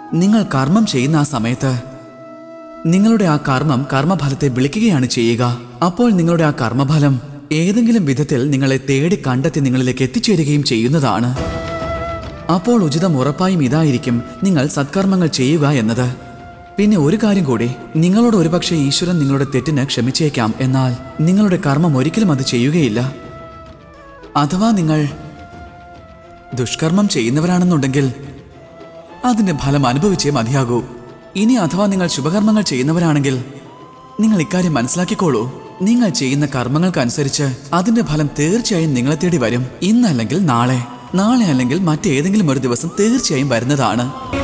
നിങ്ങൾ കർമ്മം ചെയ്യുന്ന ആ സമയത്ത് നിങ്ങളുടെ ആ കർമ്മം കർമ്മഫലത്തെ വിളിക്കുകയാണ് ചെയ്യുക അപ്പോൾ നിങ്ങളുടെ ആ കർമ്മഫലം ഏതെങ്കിലും വിധത്തിൽ നിങ്ങളെ തേടി കണ്ടെത്തി നിങ്ങളിലേക്ക് എത്തിച്ചേരുകയും ചെയ്യുന്നതാണ് അപ്പോൾ ഉചിതം ഉറപ്പായും ഇതായിരിക്കും നിങ്ങൾ സത്കർമ്മങ്ങൾ ചെയ്യുക എന്നത് പിന്നെ ഒരു കാര്യം കൂടി നിങ്ങളോട് ഒരുപക്ഷെ ഈശ്വരൻ നിങ്ങളുടെ തെറ്റിന് ക്ഷമിച്ചേക്കാം എന്നാൽ നിങ്ങളുടെ കർമ്മം ഒരിക്കലും അത് ചെയ്യുകയില്ല അഥവാ നിങ്ങൾ ദുഷ്കർമ്മം ചെയ്യുന്നവരാണെന്നുണ്ടെങ്കിൽ അതിന്റെ ഫലം അനുഭവിച്ചേ മതിയാകൂ ഇനി അഥവാ നിങ്ങൾ ശുഭകർമ്മങ്ങൾ ചെയ്യുന്നവരാണെങ്കിൽ നിങ്ങൾ ഇക്കാര്യം മനസ്സിലാക്കിക്കോളൂ നിങ്ങൾ ചെയ്യുന്ന കർമ്മങ്ങൾക്കനുസരിച്ച് അതിന്റെ ഫലം തീർച്ചയായും നിങ്ങളെ തേടി വരും ഇന്നല്ലെങ്കിൽ നാളെ നാളെ അല്ലെങ്കിൽ മറ്റേതെങ്കിലും ഒരു ദിവസം തീർച്ചയായും വരുന്നതാണ്